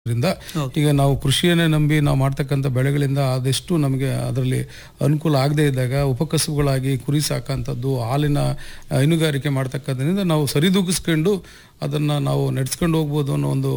ರಿಂದ ಈಗ ನಾವು ಕೃಷಿಯನ್ನೇ ನಂಬಿ ನಾವು ಮಾಡ್ತಕ್ಕಂಥ ಬೆಳೆಗಳಿಂದ ಆದಷ್ಟು ನಮಗೆ ಅದರಲ್ಲಿ ಅನುಕೂಲ ಆಗದೇ ಇದ್ದಾಗ ಉಪಕಸುಬುಗಳಾಗಿ ಕುರಿ ಸಾಕಂಥದ್ದು ಹಾಲಿನ ಹೈನುಗಾರಿಕೆ ಮಾಡ್ತಕ್ಕಂಥದ್ರಿಂದ ನಾವು ಸರಿದೂಗಿಸ್ಕೊಂಡು ಅದನ್ನು ನಾವು ನಡೆಸ್ಕೊಂಡು ಹೋಗ್ಬೋದು ಅನ್ನೋ ಒಂದು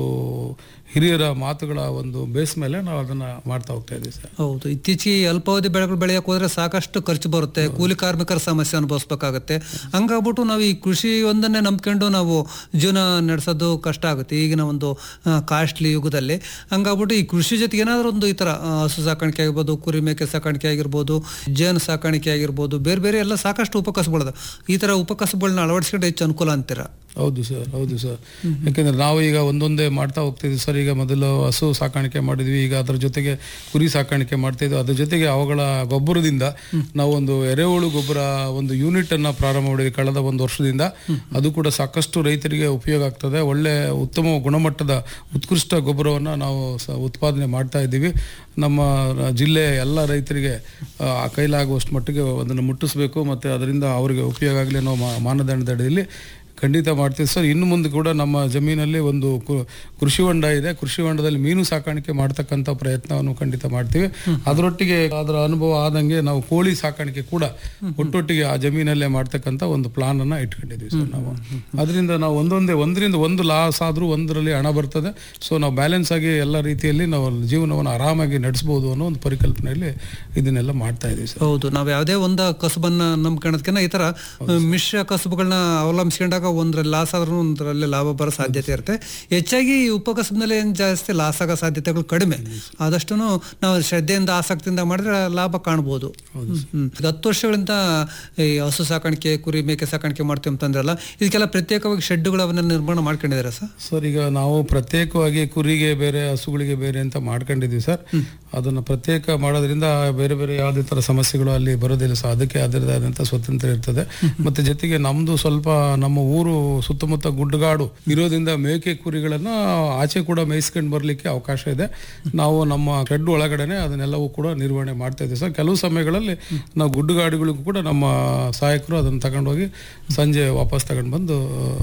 ಹಿರಿಯರ ಮಾತುಗಳ ಒಂದು ಬೇಸ್ ಮೇಲೆ ನಾವು ಅದನ್ನು ಮಾಡ್ತಾ ಹೋಗ್ತಾ ಇದ್ದೀವಿ ಸರ್ ಹೌದು ಇತ್ತೀಚೆಗೆ ಅಲ್ಪಾವಧಿ ಬೆಳೆಗಳು ಬೆಳೆಯಕ್ಕೆ ಹೋದ್ರೆ ಸಾಕಷ್ಟು ಖರ್ಚು ಬರುತ್ತೆ ಕೂಲಿ ಕಾರ್ಮಿಕರ ಸಮಸ್ಯೆ ಅನುಭವಿಸ್ಬೇಕಾಗತ್ತೆ ಹಂಗಾಗ್ಬಿಟ್ಟು ನಾವು ಈ ಕೃಷಿ ಒಂದನ್ನೇ ನಂಬ್ಕೊಂಡು ನಾವು ಜೀವನ ನಡೆಸೋದು ಕಷ್ಟ ಆಗುತ್ತೆ ಈಗಿನ ಒಂದು ಕಾಸ್ಟ್ಲಿ ಯುಗದಲ್ಲಿ ಹಂಗಾಗ್ಬಿಟ್ಟು ಈ ಕೃಷಿ ಜೊತೆಗೆ ಏನಾದರೂ ಒಂದು ಈ ಥರ ಆ, ಹಸು ಸಾಕಾಣಿಕೆ ಆಗಿರ್ಬೋದು ಕುರಿ ಮೇಕೆ ಸಾಕಾಣಿಕೆ ಆಗಿರ್ಬೋದು ಜೇನು ಸಾಕಾಣಿಕೆ ಆಗಿರ್ಬೋದು ಬೇರೆ ಬೇರೆ ಎಲ್ಲ ಸಾಕಷ್ಟು ಉಪಕಸಬುಗಳದ ಈ ಥರ ಉಪಕಸಬುಗಳನ್ನ ಅಳವಡಿಸ್ಕೊಂಡು ಹೆಚ್ಚು ಅನುಕೂಲ ಅಂತೀರಾ ಹೌದು ಸರ್ ಹೌದು ಸರ್ ಯಾಕೆಂದ್ರೆ ನಾವು ಈಗ ಒಂದೊಂದೇ ಮಾಡ್ತಾ ಹೋಗ್ತಿದ್ವಿ ಸರ್ ಈಗ ಮೊದಲು ಹಸು ಸಾಕಾಣಿಕೆ ಮಾಡಿದ್ವಿ ಈಗ ಅದ್ರ ಜೊತೆಗೆ ಕುರಿ ಸಾಕಾಣಿಕೆ ಮಾಡ್ತಾ ಇದ್ವಿ ಅದ್ರ ಜೊತೆಗೆ ಅವುಗಳ ಗೊಬ್ಬರದಿಂದ ನಾವು ಒಂದು ಎರೆಹುಳು ಗೊಬ್ಬರ ಒಂದು ಯೂನಿಟ್ ಅನ್ನ ಪ್ರಾರಂಭ ಮಾಡಿದ್ವಿ ಕಳೆದ ಒಂದು ವರ್ಷದಿಂದ ಅದು ಕೂಡ ಸಾಕಷ್ಟು ರೈತರಿಗೆ ಉಪಯೋಗ ಆಗ್ತದೆ ಒಳ್ಳೆ ಉತ್ತಮ ಗುಣಮಟ್ಟದ ಉತ್ಕೃಷ್ಟ ಗೊಬ್ಬರವನ್ನ ನಾವು ಸ- ಉತ್ಪಾದನೆ ಮಾಡ್ತಾ ಇದ್ದೀವಿ ನಮ್ಮ ಜಿಲ್ಲೆಯ ಎಲ್ಲ ರೈತರಿಗೆ ಆ, ಕೈಲಾಗುವಷ್ಟು ಮಟ್ಟಿಗೆ ಅದನ್ನು ಮುಟ್ಟಿಸ್ಬೇಕು ಮತ್ತು ಅದರಿಂದ ಅವರಿಗೆ ಉಪಯೋಗ ಆಗಲಿ ಅನ್ನೋ ಮಾ- ಮಾನದಂಡದ ಅಡಿಯಲ್ಲಿ ಖಂಡಿತ ಮಾಡ್ತೀವಿ ಸರ್ ಇನ್ನು ಮುಂದೆ ಕೂಡ ನಮ್ಮ ಜಮೀನಲ್ಲಿ ಒಂದು ಕು- ಕೃಷಿ ಹೊಂಡ ಇದೆ ಕೃಷಿ ಹೊಂಡದಲ್ಲಿ ಮೀನು ಸಾಕಾಣಿಕೆ ಮಾಡ್ತಕ್ಕಂಥ ಪ್ರಯತ್ನವನ್ನು ಖಂಡಿತ ಮಾಡ್ತೀವಿ ಅದರೊಟ್ಟಿಗೆ ಅದರ ಅನುಭವ ಆದಂಗೆ ನಾವು ಕೋಳಿ ಸಾಕಾಣಿಕೆ ಕೂಡ ಒಟ್ಟೊಟ್ಟಿಗೆ ಆ ಜಮೀನಲ್ಲೇ ಮಾಡ್ತಕ್ಕಂಥ ಒಂದು ಪ್ಲಾನ್ ಅನ್ನ ಇಟ್ಕೊಂಡಿದ್ದೀವಿ ಸರ್ ನಾವು ಅದರಿಂದ ನಾವು ಒಂದೊಂದೇ ಒಂದರಿಂದ ಒಂದು ಲಾಸ್ ಆದ್ರೂ ಒಂದರಲ್ಲಿ ಹಣ ಬರ್ತದೆ ಸೊ ನಾವು ಬ್ಯಾಲೆನ್ಸ್ ಆಗಿ ಎಲ್ಲ ರೀತಿಯಲ್ಲಿ ನಾವು ಜೀವನವನ್ನು ಆರಾಮಾಗಿ ನಡೆಸಬಹುದು ಅನ್ನೋ ಒಂದು ಪರಿಕಲ್ಪನೆಯಲ್ಲಿ ಇದನ್ನೆಲ್ಲ ಮಾಡ್ತಾ ಇದ್ದೀವಿ ಸರ್ ಹೌದು ನಾವು ಯಾವುದೇ ಒಂದು ಕಸುಬನ್ನ ನಂಬ್ಕೊಳ್ಳೋದಕ್ಕಿಂತ ಈ ತರ ಮಿಶ್ರ ಕಸುಬುಗಳನ್ನ ಅವಲಂಬಿಸ್ಕೊಂಡಾಗ ಒಂದ್ರಲ್ಲಿ ಲಾಸ್ ಆದ್ರೂ ಒಂದರಲ್ಲಿ ಲಾಭ ಬರೋ ಸಾಧ್ಯತೆ ಇರುತ್ತೆ ಹೆಚ್ಚಾಗಿ ಈ ಉಪಕಸಬ್ನಲ್ಲಿ ಏನ್ ಜಾಸ್ತಿ ಲಾಸ್ ಆಗೋ ಸಾಧ್ಯತೆಗಳು ಕಡಿಮೆ ಆದಷ್ಟು ನಾವು ಶ್ರದ್ಧೆಯಿಂದ ಆಸಕ್ತಿಯಿಂದ ಮಾಡಿದ್ರೆ ಲಾಭ ಕಾಣ್ಬೋದು ಹ್ಮ್. ಈಗ ಹತ್ತು ವರ್ಷಗಳಿಂದ ಈ ಹಸು ಸಾಕಾಣಿಕೆ ಕುರಿ ಮೇಕೆ ಸಾಕಾಣಿಕೆ ಮಾಡ್ತೀವಿ ಅಂತಂದ್ರಲ್ಲ ಇದಕ್ಕೆಲ್ಲ ಪ್ರತ್ಯೇಕವಾಗಿ ಶೆಡ್ಗಳು ಅವನ್ನ ನಿರ್ಮಾಣ ಮಾಡ್ಕೊಂಡಿದ್ದಾರೆ ಸರ್ ಸರ್ ಈಗ ನಾವು ಪ್ರತ್ಯೇಕವಾಗಿ ಕುರಿಗೆ ಬೇರೆ ಹಸುಗಳಿಗೆ ಬೇರೆ ಅಂತ ಮಾಡ್ಕೊಂಡಿದ್ವಿ ಸರ್ ಅದನ್ನು ಪ್ರತ್ಯೇಕ ಮಾಡೋದ್ರಿಂದ ಬೇರೆ ಬೇರೆ ಯಾವುದೇ ಥರ ಸಮಸ್ಯೆಗಳು ಅಲ್ಲಿ ಬರೋದಿಲ್ಲ ಸರ್ ಅದಕ್ಕೆ ಅದರದೇ ಆದಂಥ ಸ್ವತಂತ್ರ ಇರ್ತದೆ ಮತ್ತೆ ಜೊತೆಗೆ ನಮ್ದು ಸ್ವಲ್ಪ ನಮ್ಮ ಊರು ಸುತ್ತಮುತ್ತ ಗುಡ್ಡಗಾಡು ಇರೋದ್ರಿಂದ ಮೇಕೆ ಕುರಿಗಳನ್ನ ಆಚೆ ಕೂಡ ಮೇಯಿಸ್ಕೊಂಡು ಬರ್ಲಿಕ್ಕೆ ಅವಕಾಶ ಇದೆ ನಾವು ನಮ್ಮ ಶೆಡ್ ಒಳಗಡೆನೆ ಅದನ್ನೆಲ್ಲವೂ ಕೂಡ ನಿರ್ವಹಣೆ ಮಾಡ್ತಾ ಇದ್ದೀವಿ ಸರ್ ಕೆಲವು ಸಮಯಗಳಲ್ಲಿ ನಾವು ಗುಡ್ಡಗಾಡುಗಳಿಗೂ ಕೂಡ ನಮ್ಮ ಸಹಾಯಕರು ಅದನ್ನು ತಗೊಂಡೋಗಿ ಸಂಜೆ ವಾಪಸ್ ತಗೊಂಡು ಬಂದು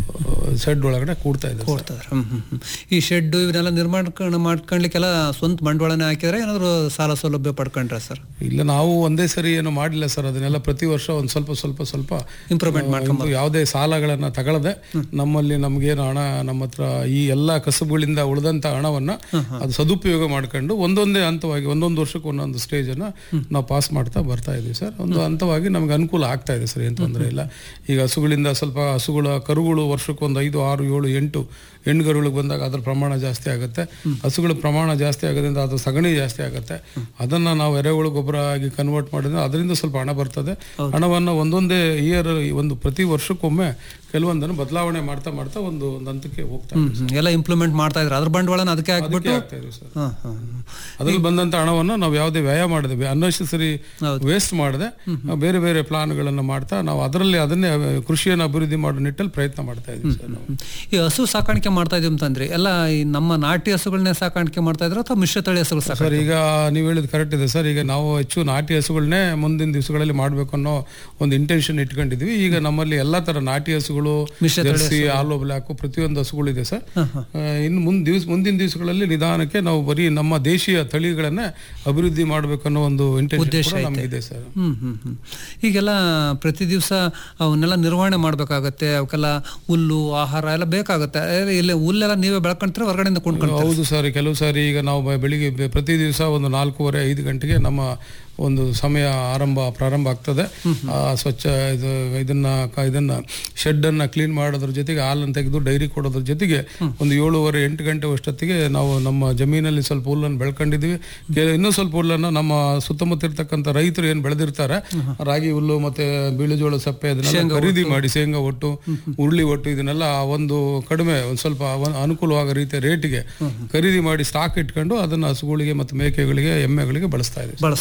ಶೆಡ್ ಒಳಗಡೆ ಕೂಡ್ತಾ ಇದ್ದಾರೆ ಸರ್. ಕೊಡ್ತಾರೆ ಹ್ಮ್ ಹ್ಮ್ ಹ್ಮ್. ಈ ಶೆಡ್ ಇವನ್ನೆಲ್ಲ ನಿರ್ಮಾಣ ಮಾಡ್ಕೊಳ್ಲಿಕ್ಕೆಲ್ಲ ಸ್ವಂತ ಬಂಡವಾಳನೇ ಹಾಕಿದ್ರೆ ಏನಾದ್ರು ಸಾಲ ಸೌಲಭ್ಯ ಪಡ್ಕೊಂಡ್ರ ಸರ್ ಇಲ್ಲ ನಾವು ಒಂದೇ ಸರಿ ಏನು ಮಾಡಿಲ್ಲ ಸರ್ ಅದನ್ನೆಲ್ಲ ಪ್ರತಿ ವರ್ಷ ಒಂದು ಸ್ವಲ್ಪ ಸ್ವಲ್ಪ ಸ್ವಲ್ಪ ಇಂಪ್ರೂವ್ಮೆಂಟ್ ಆ, ಮಾಡ್ಕೊಂಬ ಒಂದು ಯಾವುದೇ ಸಾಲಗಳನ್ನ ತಗೊಳ್ಳದೆ ನಮ್ಮಲ್ಲಿ ನಮಗೇನು ಹಣ ನಮ್ಮ ಹತ್ರ ಈ ಎಲ್ಲ ಕಸಬುಗಳಿಂದ ಉಳಿದಂತ ಹಣವನ್ನ ಅದು ಸದುಪಯೋಗ ಮಾಡ್ಕೊಂಡು ಒಂದೊಂದೇ ಹಂತವಾಗಿ ಒಂದೊಂದು ವರ್ಷಕ್ಕೆ ಒಂದೊಂದು ಸ್ಟೇಜ್ ಅನ್ನ ನಾವು ಪಾಸ್ ಮಾಡ್ತಾ ಬರ್ತಾ ಇದೀವಿ ಸರ್ ಒಂದು ಹಂತವಾಗಿ ನಮ್ಗೆ ಅನುಕೂಲ ಆಗ್ತಾ ಇದೆ ಸರ್ ಏನು ತೊಂದರೆ ಇಲ್ಲ ಈಗ ಹಸುಗಳಿಂದ ಸ್ವಲ್ಪ ಹಸುಗಳ ಕರುಗಳು ವರ್ಷಕ್ಕೆ ಒಂದು ಐದು ಆರು ಏಳು ಎಂಟು ಹೆಣ್ಣುಗರುಗಳಿಗೆ ಬಂದಾಗ ಅದರ ಪ್ರಮಾಣ ಜಾಸ್ತಿ ಆಗುತ್ತೆ ಹಸುಗಳ ಪ್ರಮಾಣ ಜಾಸ್ತಿ ಆಗೋದ್ರಿಂದ ಅದ್ರ ಸಗಣಿ ಜಾಸ್ತಿ ಆಗುತ್ತೆ ಅದನ್ನ ನಾವು ಎರೆಹುಳು ಗೊಬ್ಬರ ಆಗಿ ಕನ್ವರ್ಟ್ ಮಾಡಿದ್ರೆ ಅದರಿಂದ ಸ್ವಲ್ಪ ಹಣ ಬರ್ತದೆ ಹಣವನ್ನು ಒಂದೊಂದೇ ಇಯರ್ ಒಂದು ಪ್ರತಿ ವರ್ಷಕ್ಕೊಮ್ಮೆ ಕೆಲವೊಂದನ್ನು ಬದಲಾವಣೆ ಮಾಡ್ತಾ ಮಾಡ್ತಾ ಒಂದು ಒಂದು ಹಂತಕ್ಕೆ ಹೋಗ್ತಾ ಹ್ಮ್ ಹ್ಮ್. ಎಲ್ಲ ಇಂಪ್ಲಿಮೆಂಟ್ ಮಾಡ್ತಾ ಇದ್ರೆ ಅದ್ರ ಬಂಡವಾಳನ ಅದಕ್ಕೆ ಹಾಕ್ಬಿಟ್ಟು ಆಗ್ತಾ ಇದೆ ಸರ್ ಹಾ ಹಾ ಅದ್ರಲ್ಲಿ ಬಂದಂತ ಹಣವನ್ನು ನಾವು ಯಾವುದೇ ವ್ಯಯ ಮಾಡಿದೆ ಅನ್ನೆಸರಿ ಹೌದು. ವೇಸ್ಟ್ ಮಾಡದೆ ಬೇರೆ ಬೇರೆ ಪ್ಲಾನ್ಗಳನ್ನು ಮಾಡ್ತಾ ನಾವು ಅದರಲ್ಲಿ ಅದನ್ನೇ ಕೃಷಿಯನ್ನು ಅಭಿವೃದ್ಧಿ ಮಾಡೋ ನಿಟ್ಟಲ್ಲಿ ಪ್ರಯತ್ನ ಮಾಡ್ತಾ ಇದ್ದೀವಿ ಸರ್ ನಾವು ಈ ಹಸು ಸಾಕಾಣಿಕೆ ಮಾಡ್ತಾ ಇದೀವಿ ಅಂತಂದ್ರೆ ಎಲ್ಲ ಈ ನಮ್ಮ ನಾಟಿ ಹಸುಗಳನ್ನೇ ಸಾಕಾಣಿಕೆ ಮಾಡ್ತಾ ಇದ್ರ ಅಥವಾ ಮಿಶ್ರ ತಳಿ ಹಸುಗಳು ಸಾಕಾಣಿಕೆ ಸರ್ ಈಗ ನೀವು ಹೇಳಿದ್ ಕರೆಕ್ಟ್ ಇದೆ ಸರ್ ಈಗ ನಾವು ಹೆಚ್ಚು ನಾಟಿ ಹಸುಗಳನ್ನೇ ಮುಂದಿನ ದಿವಸಗಳಲ್ಲಿ ಮಾಡಬೇಕು ಅನ್ನೋ ಒಂದು ಇಂಟೆನ್ಷನ್ ಇಟ್ಕೊಂಡಿದ್ವಿ ಈಗ ನಮ್ಮಲ್ಲಿ ಎಲ್ಲಾ ತರ ನಾಟಿ ಹಸುಗಳು ಮಿಶ್ರ ತಳಿ ಜರ್ಸಿ ಆಲೋ ಬ್ಲಾಕ್ ಪ್ರತಿಯೊಂದು ಹಸುಗಳಿದೆ ಸರ್ ಆ, ಇನ್ನು ಮುಂದ್ ದಿವಸ ಮುಂದಿನ ದಿವಸಗಳಲ್ಲಿ ನಿಧಾನಕ್ಕೆ ನಾವು ಬರೀ ನಮ್ಮ ದೇಶೀಯ ತಳಿಗಳನ್ನೇ ಅಭಿವೃದ್ಧಿ ಮಾಡಬೇಕು ಅನ್ನೋ ಒಂದು ಇಂಟೆನ್ಷನ್ ನಮಗಿದೆ ಸರ್ ಹ್ಮ್ ಹ್ಮ್ ಹ್ಮ್ ಈಗೆಲ್ಲ ಪ್ರತಿ ದಿವಸ ಅವನ್ನೆಲ್ಲ ನಿರ್ವಹಣೆ ಮಾಡ್ಬೇಕಾಗತ್ತೆ ಅವಕ್ಕೆಲ್ಲ ಹುಲ್ಲು ಆಹಾರ ಎಲ್ಲ ಬೇಕಾಗುತ್ತೆ ಅದೇ ಇಲ್ಲಿ ಹುಲ್ಲೆಲ್ಲ ನೀವೇ ಬೆಳ್ಕೊಂತೀರ ಹೊರಗಡೆಯಿಂದ ಕೊಂಡ್ಕೊಂಡು ಹೌದು ಸರ್ ಕೆಲವು ಸಾರಿ ಈಗ ನಾವು ಬೆ- ಬೆಳಿಗ್ಗೆ ಬೆ- ಪ್ರತಿ ದಿವಸ ಒಂದು ನಾಲ್ಕೂವರೆ ಐದು ಗಂಟೆಗೆ ನಮ್ಮ ಒಂದು ಸಮಯ ಆರಂಭ ಪ್ರಾರಂಭ ಆಗ್ತದೆ ಆ, ಸ್ವಚ್ಛ ಇದು ಇದನ್ನ ಕ- ಇದನ್ನ ಶೆಡ್ ಅನ್ನ ಕ್ಲೀನ್ ಮಾಡೋದ್ರ ಜೊತೆಗೆ ಹಾಲನ್ನು ತೆಗೆದು ಡೈರಿ ಕೊಡೋದ್ರ ಜೊತೆಗೆ ಒಂದು ಏಳುವರೆ ಎಂಟು ಗಂಟೆ ಅಷ್ಟೊತ್ತಿಗೆ ನಾವು ನಮ್ಮ ಜಮೀನಲ್ಲಿ ಸ್ವಲ್ಪ ಹುಲ್ಲನ್ನು ಬೆಳ್ಕೊಂಡಿದೀವಿ ಕೆಲ- ಇನ್ನೂ ಸ್ವಲ್ಪ ಹುಲ್ಲನ್ನು ನಮ್ಮ ಸುತ್ತಮುತ್ತ ಇರ್ತಕ್ಕಂಥ ರೈತರು ಏನು ಬೆಳೆದಿರ್ತಾರೆ ರಾಗಿ ಹುಲ್ಲು ಮತ್ತೆ ಬೀಳುಜೋಳ ಸಪ್ಪೆ ಅದನ್ನೆಲ್ಲ ಖರೀದಿ ಮಾಡಿ ಶೇಂಗಾ ಒಟ್ಟು ಉರುಳಿ ಒಟ್ಟು ಇದನ್ನೆಲ್ಲ ಒಂದು ಕಡಿಮೆ ಒಂದು ಸ್ವಲ್ಪ ಅವ- ಅನುಕೂಲವಾಗೋ ರೀತಿಯ ರೇಟಿಗೆ ಖರೀದಿ ಮಾಡಿ ಸ್ಟಾಕ್ ಇಟ್ಕೊಂಡು ಅದನ್ನ ಹಸುಗಳಿಗೆ ಮತ್ತು ಮೇಕೆಗಳಿಗೆ ಎಮ್ಮೆಗಳಿಗೆ ಬಳಸ್ತಾ ಇದ್ದೀವಿ ಬಳಸ್ತಾ ಇದ್ರ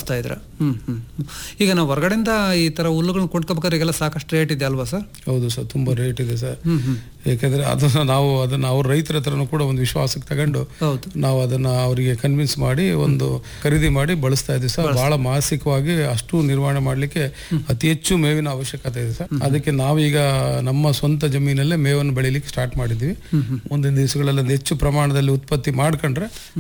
ಹ್ಮ್ ಹ್ಮ್ ಹ್ಮ್. ಈಗ ನಾವು ಹೊರಗಡೆಯಿಂದ ಈ ತರ ಹುಲ್ಲುಗಳನ್ನ ಕೊಂಡ್ಕೋಬೇಕಾದ್ರೆ ಈಗೆಲ್ಲ ಸಾಕಷ್ಟು ರೇಟ್ ಇದೆ ಅಲ್ವಾ ಸರ್ ಹೌದು ಸರ್ ತುಂಬಾ ರೇಟ್ ಇದೆ ಸರ್ ಹ್ಮ್ ಹ್ಮ್ ಯಾಕಂದ್ರೆ ಅದನ್ನ ನಾವು ಅದನ್ನ ಅವ್ರ ರೈತರ ಹತ್ರನೂ ಕೂಡ ಒಂದು ವಿಶ್ವಾಸಕ್ಕೆ ತಗೊಂಡು ಹೌದು ನಾವು ಅದನ್ನ ಅವರಿಗೆ ಕನ್ವಿನ್ಸ್ ಮಾಡಿ ಒಂದು ಖರೀದಿ ಮಾಡಿ ಬಳಸ್ತಾ ಇದ್ದೀವಿ ಸರ್ ಬಹಳ ಮಾನಸಿಕವಾಗಿ ಅಷ್ಟು ನಿರ್ವಹಣೆ ಮಾಡ್ಲಿಕ್ಕೆ ಅತಿ ಹೆಚ್ಚು ಮೇವಿನ ಅವಶ್ಯಕತೆ ಇದೆ ಸರ್ ಅದಕ್ಕೆ ನಾವೀಗ ನಮ್ಮ ಸ್ವಂತ ಜಮೀನಲ್ಲೇ ಮೇವನ್ನು ಬೆಳಿಲಿಕ್ಕೆ ಸ್ಟಾರ್ಟ್ ಮಾಡಿದ್ವಿ ಮುಂದಿನ ದಿವಸಗಳಲ್ಲಿ ಒಂದು ಹೆಚ್ಚು ಪ್ರಮಾಣದಲ್ಲಿ ಉತ್ಪತ್ತಿ ಮಾಡ್ಕೊಂಡ್ರೆ